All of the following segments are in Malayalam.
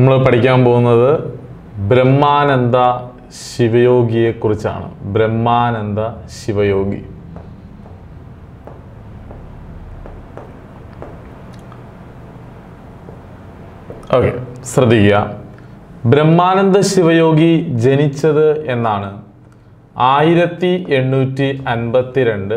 നമ്മൾ പഠിക്കാൻ പോകുന്നത് ബ്രഹ്മാനന്ദ ശിവയോഗിയെക്കുറിച്ചാണ് ബ്രഹ്മാനന്ദ ശിവയോഗി ഓക്കെ ശ്രദ്ധിക്കുക ബ്രഹ്മാനന്ദ ശിവയോഗി ജനിച്ചത് എന്നാണ് ആയിരത്തി എണ്ണൂറ്റി അൻപത്തിരണ്ട്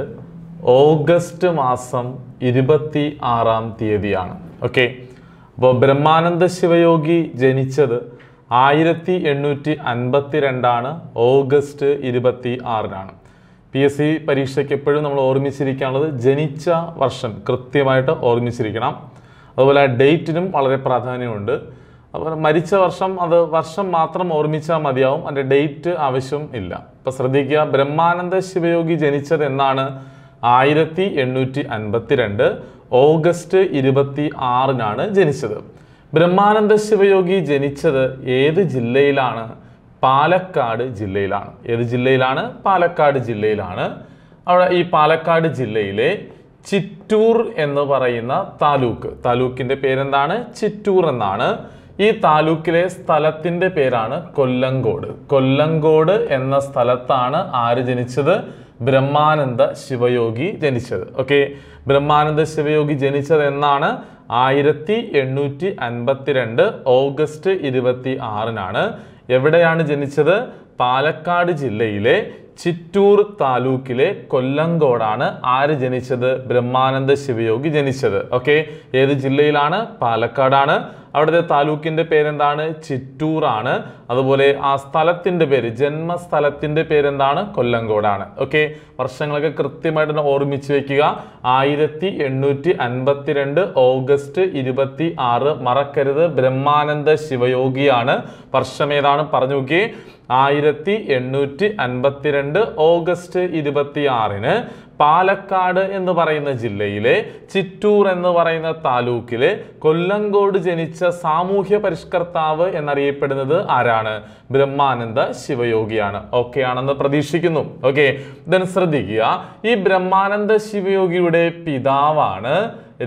ഓഗസ്റ്റ് മാസം ഇരുപത്തി ആറാം തീയതിയാണ് ഓക്കെ അപ്പോൾ ബ്രഹ്മാനന്ദ ശിവയോഗി ജനിച്ചത് ആയിരത്തി എണ്ണൂറ്റി അൻപത്തി രണ്ടാണ് ഓഗസ്റ്റ് ഇരുപത്തി ആറിനാണ് പി എസ് സി പരീക്ഷയ്ക്ക് എപ്പോഴും നമ്മൾ ഓർമ്മിച്ചിരിക്കാനുള്ളത് ജനിച്ച വർഷം കൃത്യമായിട്ട് ഓർമ്മിച്ചിരിക്കണം അതുപോലെ ആ ഡേറ്റിനും വളരെ പ്രാധാന്യമുണ്ട് അപ്പോൾ മരിച്ച വർഷം അത് വർഷം മാത്രം ഓർമ്മിച്ചാൽ മതിയാവും അതിൻ്റെ ഡേറ്റ് ആവശ്യം ഇല്ല അപ്പോൾ ശ്രദ്ധിക്കുക ബ്രഹ്മാനന്ദ ശിവയോഗി ജനിച്ചത് എന്നാണ് ആയിരത്തി എണ്ണൂറ്റി അൻപത്തിരണ്ട് ഓഗസ്റ്റ് ഇരുപത്തി ആറിനാണ് ജനിച്ചത് ബ്രഹ്മാനന്ദ ശിവയോഗി ജനിച്ചത് ഏത് ജില്ലയിലാണ് പാലക്കാട് ജില്ലയിലാണ് ഏത് ജില്ലയിലാണ് പാലക്കാട് ജില്ലയിലാണ് അവിടെ ഈ പാലക്കാട് ജില്ലയിലെ ചിറ്റൂർ എന്ന് പറയുന്ന താലൂക്ക് താലൂക്കിന്റെ പേരെന്താണ് ചിറ്റൂർ എന്നാണ് ഈ താലൂക്കിലെ സ്ഥലത്തിന്റെ പേരാണ് കൊല്ലങ്കോട് കൊല്ലങ്കോട് എന്ന സ്ഥലത്താണ് ആര് ജനിച്ചത് ബ്രഹ്മാനന്ദ ശിവയോഗി ജനിച്ചത് ഓക്കെ ബ്രഹ്മാനന്ദ ശിവയോഗി ജനിച്ചത് എന്നാണ് ആയിരത്തി എണ്ണൂറ്റി അൻപത്തിരണ്ട് ഓഗസ്റ്റ് ഇരുപത്തി ആറിനാണ് എവിടെയാണ് ജനിച്ചത് പാലക്കാട് ജില്ലയിലെ ചിറ്റൂർ താലൂക്കിലെ കൊല്ലങ്കോടാണ് ആര് ജനിച്ചത് ബ്രഹ്മാനന്ദ ശിവയോഗി ജനിച്ചത് ഓക്കെ ഏത് ജില്ലയിലാണ് പാലക്കാടാണ് അവിടുത്തെ താലൂക്കിന്റെ പേരെന്താണ് ചിറ്റൂർ ആണ് അതുപോലെ ആ സ്ഥലത്തിന്റെ പേര് ജന്മസ്ഥലത്തിന്റെ പേരെന്താണ് കൊല്ലങ്കോടാണ് ഓക്കെ വർഷങ്ങളൊക്കെ കൃത്യമായിട്ട് തന്നെ ഓർമ്മിച്ച് വെക്കുക ആയിരത്തി എണ്ണൂറ്റി അൻപത്തിരണ്ട് ഓഗസ്റ്റ് ഇരുപത്തി ആറ് മറക്കരുത് ബ്രഹ്മാനന്ദ ശിവയോഗിയാണ് വർഷം ഏതാണ് പറഞ്ഞു നോക്കിയേ ആയിരത്തി എണ്ണൂറ്റി അൻപത്തിരണ്ട് ഓഗസ്റ്റ് ഇരുപത്തി ആറിന് പാലക്കാട് എന്ന് പറയുന്ന ജില്ലയിലെ ചിറ്റൂർ എന്ന് പറയുന്ന താലൂക്കിലെ കൊല്ലങ്കോട് ജനിച്ച സാമൂഹ്യ പരിഷ്കർത്താവ് എന്നറിയപ്പെടുന്നത് ആരാണ് ബ്രഹ്മാനന്ദ ശിവയോഗിയാണ് ഓക്കെ ആണെന്ന് പ്രതീക്ഷിക്കുന്നു ഓക്കെ then ശ്രദ്ധിക്കുക ഈ ബ്രഹ്മാനന്ദ ശിവയോഗിയുടെ പിതാവാണ്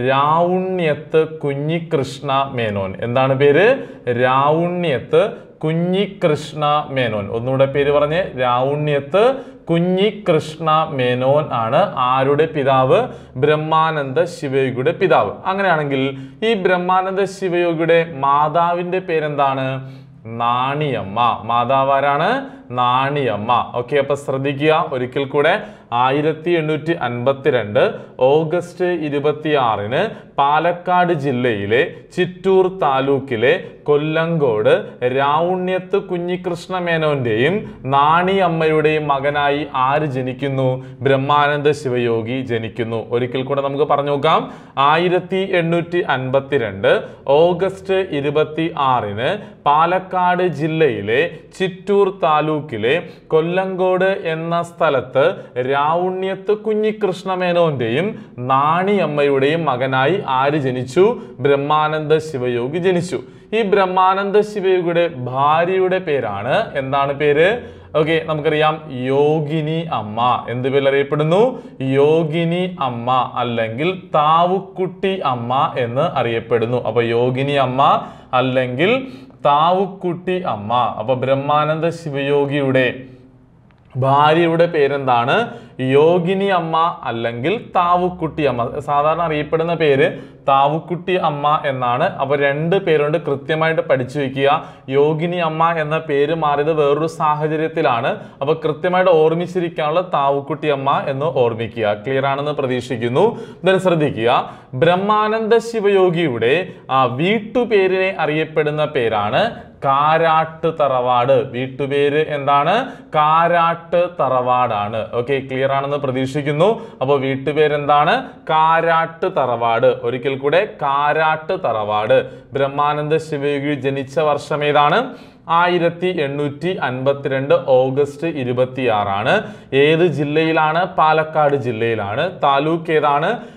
രാവുണ്യത്ത് കുഞ്ഞികൃഷ്ണ മേനോൻ എന്താണ് പേര് രാവുണ്യത്ത് കുഞ്ഞികൃഷ്ണ മേനോൻ ഒന്നുകൂടെ പേര് പറഞ്ഞ് രാവുണ്യത്ത് കുഞ്ഞികൃഷ്ണ മേനോൻ ആണ് ആരുടെ പിതാവ് ബ്രഹ്മാനന്ദ ശിവയോഗിയുടെ പിതാവ് അങ്ങനെയാണെങ്കിൽ ഈ ബ്രഹ്മാനന്ദ ശിവയോഗിയുടെ മാതാവിന്റെ പേരെന്താണ് നാണിയമ്മ മാതാവാരാണ് നാണിയമ്മ ഓക്കെ അപ്പൊ ശ്രദ്ധിക്കുക ഒരിക്കൽ കൂടെ ആയിരത്തി എണ്ണൂറ്റി അൻപത്തിരണ്ട് ഓഗസ്റ്റ് ഇരുപത്തി ആറിന് പാലക്കാട് ജില്ലയിലെ ചിറ്റൂർ താലൂക്കിലെ കൊല്ലങ്കോട് രാവുണ്യത്ത് കുഞ്ഞികൃഷ്ണ മേനോന്റെയും നാണിയമ്മയുടെയും മകനായി ആര് ജനിക്കുന്നു ബ്രഹ്മാനന്ദ ശിവയോഗി ജനിക്കുന്നു ഒരിക്കൽ കൂടെ നമുക്ക് പറഞ്ഞു നോക്കാം ആയിരത്തി എണ്ണൂറ്റി അൻപത്തിരണ്ട് ഓഗസ്റ്റ് ഇരുപത്തി ആറിന് പാലക്കാട് ജില്ലയിലെ ചിറ്റൂർ താലൂക്കിലെ കൊല്ലങ്കോട് എന്ന സ്ഥലത്ത് രാവുണ്യത്ത് കുഞ്ഞികൃഷ്ണ മേനോന്റെയും നാണിയമ്മയുടെയും മകനായി ആര് ജനിച്ചു ബ്രഹ്മാനന്ദ ശിവയോഗി ജനിച്ചു ഈ ബ്രഹ്മാനന്ദ ശിവയോഗിയുടെ ഭാര്യയുടെ പേരാണ് എന്താണ് പേര് ഓക്കെ നമുക്കറിയാം യോഗിനി അമ്മ എന്ത് പേരിൽ അറിയപ്പെടുന്നു യോഗിനി അമ്മ അല്ലെങ്കിൽ താവുക്കുട്ടി അമ്മ എന്ന് അറിയപ്പെടുന്നു അപ്പൊ യോഗിനി അമ്മ അല്ലെങ്കിൽ താവുക്കുട്ടി അമ്മ അപ്പൊ ബ്രഹ്മാനന്ദ ശിവയോഗിയുടെ ഭാര്യയുടെ പേരെന്താണ് യോഗിനി അമ്മ അല്ലെങ്കിൽ താവുക്കുട്ടി അമ്മ സാധാരണ അറിയപ്പെടുന്ന പേര് താവുക്കുട്ടി അമ്മ എന്നാണ് അപ്പൊ രണ്ട് പേരുണ്ട് കൃത്യമായിട്ട് പഠിച്ചു വെക്കുക യോഗിനി അമ്മ എന്ന പേര് മാറിയത് വേറൊരു സാഹചര്യത്തിലാണ് അപ്പൊ കൃത്യമായിട്ട് ഓർമ്മിച്ചിരിക്കാനുള്ള താവുക്കുട്ടി അമ്മ എന്ന് ഓർമ്മിക്കുക ക്ലിയർ ആണെന്ന് പ്രതീക്ഷിക്കുന്നു then ശ്രദ്ധിക്കുക ബ്രഹ്മാനന്ദ ശിവയോഗിയുടെ ആ വീട്ടുപേരിനെ അറിയപ്പെടുന്ന പേരാണ് കാരാട്ട് തറവാട് വീട്ടുപേര് എന്താണ് കാരാട്ട് തറവാടാണ് ഓക്കെ ക്ലിയർ ആണെന്ന് പ്രതീക്ഷിക്കുന്നു അപ്പോൾ വീട്ടുപേര് എന്താണ് കാരാട്ട് തറവാട് ഒരിക്കൽ കൂടെ കാരാട്ട് തറവാട് ബ്രഹ്മാനന്ദ ശിവയോഗി ജനിച്ച വർഷം ഏതാണ് ആയിരത്തി എണ്ണൂറ്റി അൻപത്തിരണ്ട് ഓഗസ്റ്റ് ഇരുപത്തി ആറാണ് ഏത് ജില്ലയിലാണ് പാലക്കാട് ജില്ലയിലാണ് താലൂക്ക് ഏതാണ്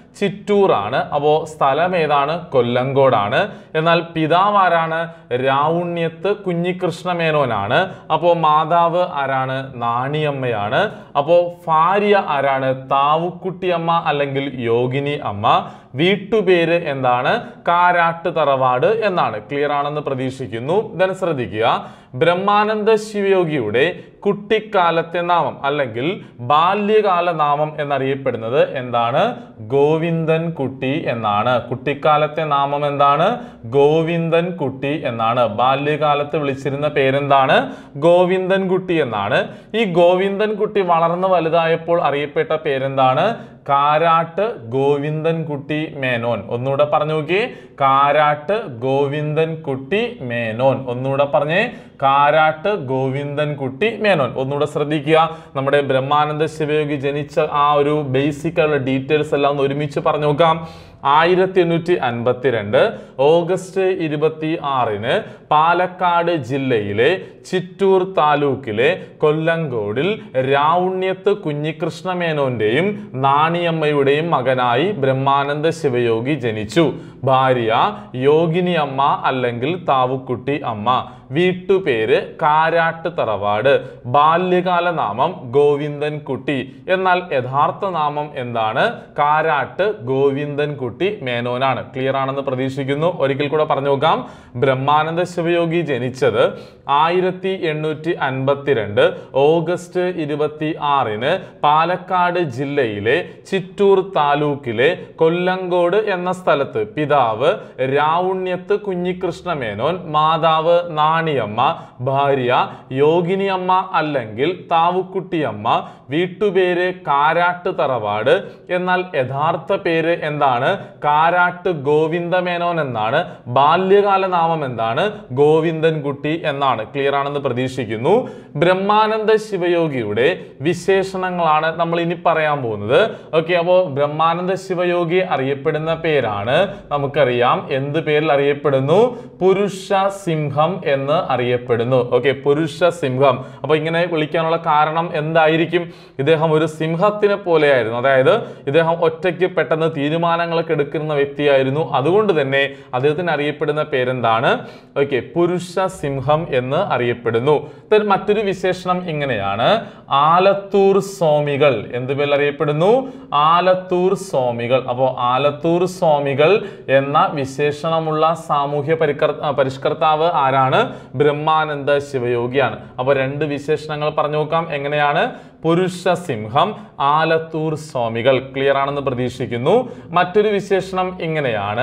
ചിറ്റൂർ ആണ് അപ്പോൾ സ്ഥലം ഏതാണ് കൊല്ലങ്കോടാണ് എന്നാൽ പിതാവ് ആരാണ് രാവുണ്യത്ത് കുഞ്ഞികൃഷ്ണ മേനോനാണ് അപ്പോൾ മാതാവ് ആരാണ് നാണിയമ്മയാണ് അപ്പോൾ ഭാര്യ ആരാണ് താവുക്കുട്ടിയമ്മ അല്ലെങ്കിൽ യോഗിനി അമ്മ വീട്ടുപേര് എന്താണ് കാരാട്ട് തറവാട് എന്നാണ് ക്ലിയർ ആണെന്ന് പ്രതീക്ഷിക്കുന്നു then ശ്രദ്ധിക്കുക ബ്രഹ്മാനന്ദ ശിവയോഗിയുടെ കുട്ടിക്കാലത്തെ നാമം അല്ലെങ്കിൽ ബാല്യകാല നാമം എന്നറിയപ്പെടുന്നത് എന്താണ് ഗോവിന്ദൻ കുട്ടി എന്നാണ് കുട്ടിക്കാലത്തെ നാമം എന്താണ് ഗോവിന്ദൻ കുട്ടി എന്നാണ് ബാല്യകാലത്ത് വിളിച്ചിരുന്ന പേരെന്താണ് ഗോവിന്ദൻ കുട്ടി എന്നാണ് ഈ ഗോവിന്ദൻ കുട്ടി വളർന്ന് വലുതായപ്പോൾ അറിയപ്പെട്ട പേരെന്താണ് കാരാട്ട് ഗോവിന്ദൻ കുട്ടി മേനോൻ ഒന്നുകൂടെ പറഞ്ഞു നോക്കിയേ കാരാട്ട് ഗോവിന്ദൻ കുട്ടി മേനോൻ ഒന്നുകൂടെ പറഞ്ഞേ കാരാട്ട് ഗോവിന്ദൻ കുട്ടി മേനോൻ ഒന്നുകൂടെ ശ്രദ്ധിക്കുക നമ്മുടെ ബ്രഹ്മാനന്ദ ശിവയോഗി ജനിച്ച ആ ഒരു ബേസിക് ആയിട്ടുള്ള ഡീറ്റെയിൽസ് എല്ലാം ഒന്ന് ഒരുമിച്ച് പറഞ്ഞു നോക്കാം ആയിരത്തി എണ്ണൂറ്റി അൻപത്തിരണ്ട് ഓഗസ്റ്റ് ഇരുപത്തി ആറിന് പാലക്കാട് ജില്ലയിലെ ചിറ്റൂർ താലൂക്കിലെ കൊല്ലങ്കോടിൽ രാവുണ്യത്ത് കുഞ്ഞികൃഷ്ണ മേനോന്റെയും നാണിയമ്മയുടെയും മകനായി ബ്രഹ്മാനന്ദ ശിവയോഗി ജനിച്ചു ഭാര്യ യോഗിനി അമ്മ അല്ലെങ്കിൽ താവുക്കുട്ടി അമ്മ വീട്ടുപേര് കാരാട്ട് തറവാട് ബാല്യകാല നാമം ഗോവിന്ദൻ കുട്ടി എന്നാൽ യഥാർത്ഥ നാമം എന്താണ് കാരാട്ട് ഗോവിന്ദൻ കുട്ടി മേനോനാണ് ക്ലിയർ ആണെന്ന് പ്രതീക്ഷിക്കുന്നു ഒരിക്കൽ കൂടെ പറഞ്ഞു നോക്കാം ബ്രഹ്മാനന്ദ ശിവയോഗി ജനിച്ചത് ആയിരത്തി എണ്ണൂറ്റി അൻപത്തിരണ്ട് ഓഗസ്റ്റ് ഇരുപത്തി ആറിന് പാലക്കാട് ജില്ലയിലെ ചിറ്റൂർ താലൂക്കിലെ കൊല്ലങ്കോട് എന്ന സ്ഥലത്ത് പിതാവ് രാവുണ്യത്ത് കുഞ്ഞികൃഷ്ണ മേനോൻ മാതാവ് നാണിയമ്മ ഭാര്യ യോഗിനിയമ്മ അല്ലെങ്കിൽ താവുക്കുട്ടിയമ്മ വീട്ടുപേര് കാരാട്ട് തറവാട് എന്നാൽ യഥാർത്ഥ പേര് എന്താണ് കാരാട്ട് ഗോവിന്ദ മേനോൻ എന്നാണ് ബാല്യകാല നാമം എന്താണ് ഗോവിന്ദൻ കുട്ടി എന്നാണ് ക്ലിയർ ആണെന്ന് പ്രതീക്ഷിക്കുന്നു ബ്രഹ്മാനന്ദ ശിവയോഗിയുടെ വിശേഷണങ്ങളാണ് നമ്മൾ ഇനി പറയാൻ പോകുന്നത് ഓക്കെ അപ്പോൾ ബ്രഹ്മാനന്ദ ശിവയോഗി അറിയപ്പെടുന്ന പേരാണ് നമുക്കറിയാം എന്ത് പേരിൽ അറിയപ്പെടുന്നു പുരുഷ സിംഹം എന്ന് അറിയപ്പെടുന്നു ഓക്കെ പുരുഷ സിംഹം അപ്പൊ ഇങ്ങനെ വിളിക്കാനുള്ള കാരണം എന്തായിരിക്കും ഇദ്ദേഹം ഒരു സിംഹത്തിനെ പോലെയായിരുന്നു അതായത് ഇദ്ദേഹം ഒറ്റയ്ക്ക് പെട്ടെന്ന് തീരുമാനങ്ങളൊക്കെ എടുക്കുന്ന വ്യക്തിയായിരുന്നു അതുകൊണ്ട് തന്നെ അദ്ദേഹത്തിന് അറിയപ്പെടുന്ന പേരെന്താണ് ഓക്കെ പുരുഷ സിംഹം എന്ന് അറിയപ്പെടുന്നു Then മറ്റൊരു വിശേഷണം ഇങ്ങനെയാണ് ആലത്തൂർ സ്വാമികൾ എന്ത് പേരിൽ അറിയപ്പെടുന്നു ആലത്തൂർ സ്വാമികൾ അപ്പോൾ ആലത്തൂർ സ്വാമികൾ എന്ന വിശേഷണമുള്ള സാമൂഹ്യ പരികർ ആ, പരിഷ്കർത്താവ് ആരാണ് ബ്രഹ്മാനന്ദ ശിവയോഗിയാണ് അപ്പോൾ രണ്ട് വിശേഷണങ്ങൾ പറഞ്ഞു നോക്കാം എങ്ങനെയാണ് പുരുഷ സിംഹം ആലത്തൂർ സ്വാമികൾ ക്ലിയർ ആണെന്ന് പ്രതീക്ഷിക്കുന്നു മറ്റൊരു വിശേഷണം ഇങ്ങനെയാണ്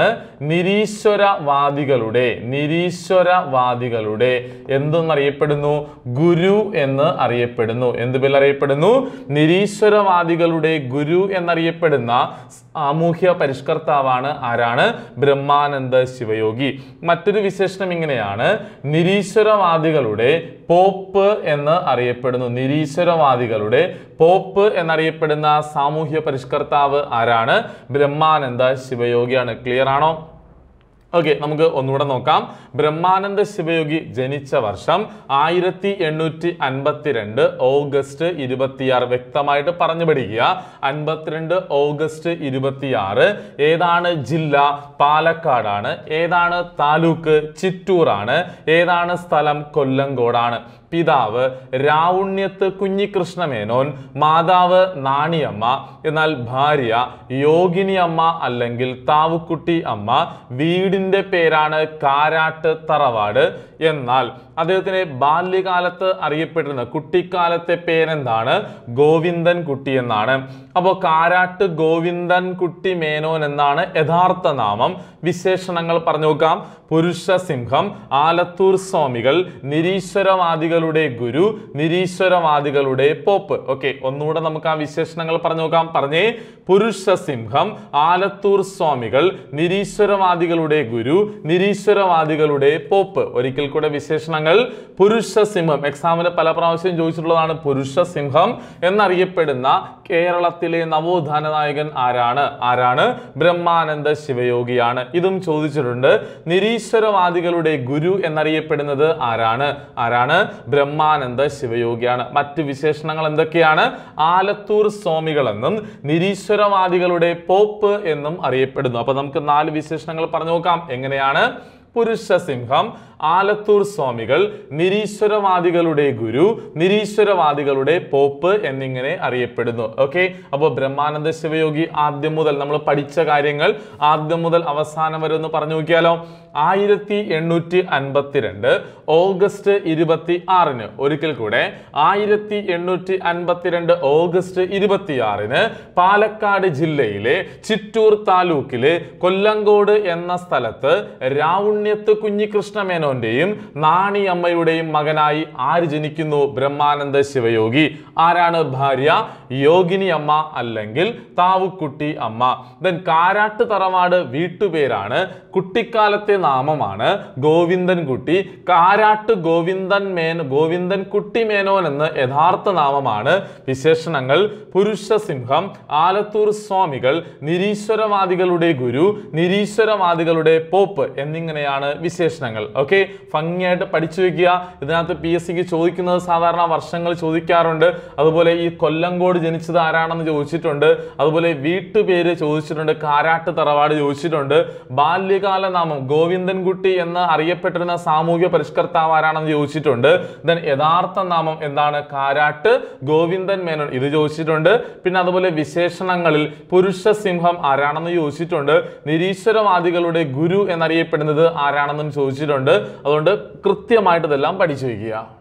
നിരീശ്വരവാദികളുടെ നിരീശ്വരവാദികളുടെ എന്തെന്നറിയപ്പെടുന്നു ഗുരു എന്ന് അറിയപ്പെടുന്നു എന്ത് പേരിൽ അറിയപ്പെടുന്നു നിരീശ്വരവാദികളുടെ ഗുരു എന്നറിയപ്പെടുന്ന സാമൂഹ്യ പരിഷ്കർത്താവാണ് ആരാണ് ബ്രഹ്മാനന്ദ ശിവയോഗി മറ്റൊരു വിശേഷണം ഇങ്ങനെയാണ് നിരീശ്വരവാദികളുടെ പോപ്പ് എന്ന് അറിയപ്പെടുന്നു നിരീശ്വരവാദികളുടെ പോപ്പ് എന്നറിയപ്പെടുന്ന സാമൂഹ്യ പരിഷ്കർത്താവ് ആരാണ് ബ്രഹ്മാനന്ദ ശിവയോഗിയാണ് ക്ലിയർ ആണോ ഓക്കെ നമുക്ക് ഒന്നുകൂടെ നോക്കാം ബ്രഹ്മാനന്ദ ശിവയോഗി ജനിച്ച വർഷം ആയിരത്തി എണ്ണൂറ്റി അൻപത്തിരണ്ട് ഓഗസ്റ്റ് ഇരുപത്തിയാറ് വ്യക്തമായിട്ട് പറഞ്ഞു പഠിക്കുക അൻപത്തിരണ്ട് ഓഗസ്റ്റ് ഇരുപത്തിയാറ് ഏതാണ് ജില്ല പാലക്കാടാണ് ഏതാണ് താലൂക്ക് ചിറ്റൂറാണ് ഏതാണ് സ്ഥലം കൊല്ലങ്കോടാണ് പിതാവ് രാവുണ്യത്ത് കുഞ്ഞികൃഷ്ണ മേനോൻ മാതാവ് നാണിയമ്മ എന്നാൽ ഭാര്യ യോഗിനി അമ്മ അല്ലെങ്കിൽ താവുക്കുട്ടി അമ്മ വീടിന്റെ പേരാണ് കാരാട്ട് തറവാട് എന്നാൽ അദ്ദേഹത്തിന് ബാല്യകാലത്ത് അറിയപ്പെട്ടിരുന്ന കുട്ടിക്കാലത്തെ പേരെന്താണ് ഗോവിന്ദൻ കുട്ടി എന്നാണ് അപ്പോൾ കാരാട്ട് ഗോവിന്ദൻ കുട്ടി മേനോൻ എന്നാണ് യഥാർത്ഥ നാമം വിശേഷണങ്ങൾ പറഞ്ഞു നോക്കാം പുരുഷ സിംഹം ആലത്തൂർ സ്വാമികൾ നിരീശ്വരവാദികളുടെ ഗുരു നിരീശ്വരവാദികളുടെ പോപ്പ് ഓക്കെ ഒന്നുകൂടെ നമുക്ക് ആ വിശേഷണങ്ങൾ പറഞ്ഞു നോക്കാം പറഞ്ഞേ പുരുഷ സിംഹം ആലത്തൂർ സ്വാമികൾ നിരീശ്വരവാദികളുടെ ഗുരു നിരീശ്വരവാദികളുടെ പോപ്പ് ഒരിക്കൽ കൂടെ വിശേഷണങ്ങൾ പുരുഷ സിംഹം എക്സാമിന് പല പ്രാവശ്യം ചോദിച്ചിട്ടുള്ളതാണ് പുരുഷ സിംഹം എന്നറിയപ്പെടുന്ന കേരളത്തിലെ നവോത്ഥാന നായകൻ ആരാണ് ആരാണ് ബ്രഹ്മാനന്ദ ശിവയോഗിയാണ് ഇതും ചോദിച്ചിട്ടുണ്ട് നിരീശ്വരവാദികളുടെ ഗുരു എന്നറിയപ്പെടുന്നത് ആരാണ് ആരാണ് ബ്രഹ്മാനന്ദ ശിവയോഗിയാണ് മറ്റ് വിശേഷണങ്ങൾ എന്തൊക്കെയാണ് ആലത്തൂർ സ്വാമികളെന്നും നിരീശ്വരവാദികളുടെ പോപ്പ് എന്നും അറിയപ്പെടുന്നു അപ്പൊ നമുക്ക് നാല് വിശേഷണങ്ങൾ പറഞ്ഞു നോക്കാം എങ്ങനെയാണ് പുരുഷസിംഹം ആലത്തൂർ സ്വാമികൾ നിരീശ്വരവാദികളുടെ ഗുരു നിരീശ്വരവാദികളുടെ പോപ്പ് എന്നിങ്ങനെ അറിയപ്പെടുന്നു ഓക്കെ അപ്പോൾ ബ്രഹ്മാനന്ദ ശിവയോഗി ആദ്യം മുതൽ നമ്മൾ പഠിച്ച കാര്യങ്ങൾ ആദ്യം മുതൽ അവസാനം വരെ ഒന്ന് പറഞ്ഞു നോക്കിയാലോ ആയിരത്തി എണ്ണൂറ്റി അൻപത്തിരണ്ട് ഓഗസ്റ്റ് ഇരുപത്തി ആറിന് ഒരിക്കൽ കൂടെ ആയിരത്തി എണ്ണൂറ്റി അൻപത്തിരണ്ട് ഓഗസ്റ്റ് ഇരുപത്തിയാറിന് പാലക്കാട് ജില്ലയിലെ ചിറ്റൂർ താലൂക്കിലെ കൊല്ലങ്കോട് എന്ന സ്ഥലത്ത് രാവുണ്യത്ത് കുഞ്ഞികൃഷ്ണ മേനോന്റെയും നാണിയമ്മയുടെയും മകനായി ആര് ജനിക്കുന്നു ബ്രഹ്മാനന്ദ ശിവയോഗി ആരാണ് ഭാര്യ യോഗിനി അമ്മ അല്ലെങ്കിൽ താവുക്കുട്ടി അമ്മ ദെൻ കാരാട്ട് തറവാട് വീട്ടുപേരാണ് കുട്ടിക്കാലത്തെ നാമമാണ് ഗോവിന്ദൻ കുട്ടി കാരാട്ട് ഗോവിന്ദൻ മേൻ ഗോവിന്ദൻ കുട്ടി മേനോൻ എന്ന് യഥാർത്ഥ നാമമാണ് വിശേഷണങ്ങൾ പുരുഷസിംഹം ആലത്തൂർ സ്വാമികൾ നിരീശ്വരവാദികളുടെ ഗുരു നിരീശ്വരവാദികളുടെ പോപ്പ് എന്നിങ്ങനെയാണ് വിശേഷണങ്ങൾ ഓക്കെ ഭംഗിയായിട്ട് പഠിച്ചു വെക്കുക ഇതിനകത്ത് പി എസ് സിക്ക് ചോദിക്കുന്നത് സാധാരണ വർഷങ്ങൾ ചോദിക്കാറുണ്ട് അതുപോലെ ഈ കൊല്ലങ്കോട് ജനിച്ചത് ആരാണെന്ന് ചോദിച്ചിട്ടുണ്ട് അതുപോലെ വീട്ടുപേര് ചോദിച്ചിട്ടുണ്ട് കാരാട്ട് തറവാട് ചോദിച്ചിട്ടുണ്ട് ബാല്യകാല നാമം ഗോവിന്ദൻകുട്ടി എന്ന് അറിയപ്പെട്ടിരുന്ന സാമൂഹ്യ പരിഷ്കർത്താവ് ആരാണെന്ന് ചോദിച്ചിട്ടുണ്ട് ദെൻ യഥാർത്ഥ നാമം എന്താണ് കാരാട്ട് ഗോവിന്ദൻ മേനോൻ ഇത് ചോദിച്ചിട്ടുണ്ട് പിന്നെ അതുപോലെ വിശേഷണങ്ങളിൽ പുരുഷസിംഹം ആരാണെന്ന് ചോദിച്ചിട്ടുണ്ട് നിരീശ്വരവാദികളുടെ ഗുരു എന്നറിയപ്പെടുന്നത് ആരാണെന്നും ചോദിച്ചിട്ടുണ്ട് അതുകൊണ്ട് കൃത്യമായിട്ട് ഇതെല്ലാം പഠിച്ചു വയ്ക്കുക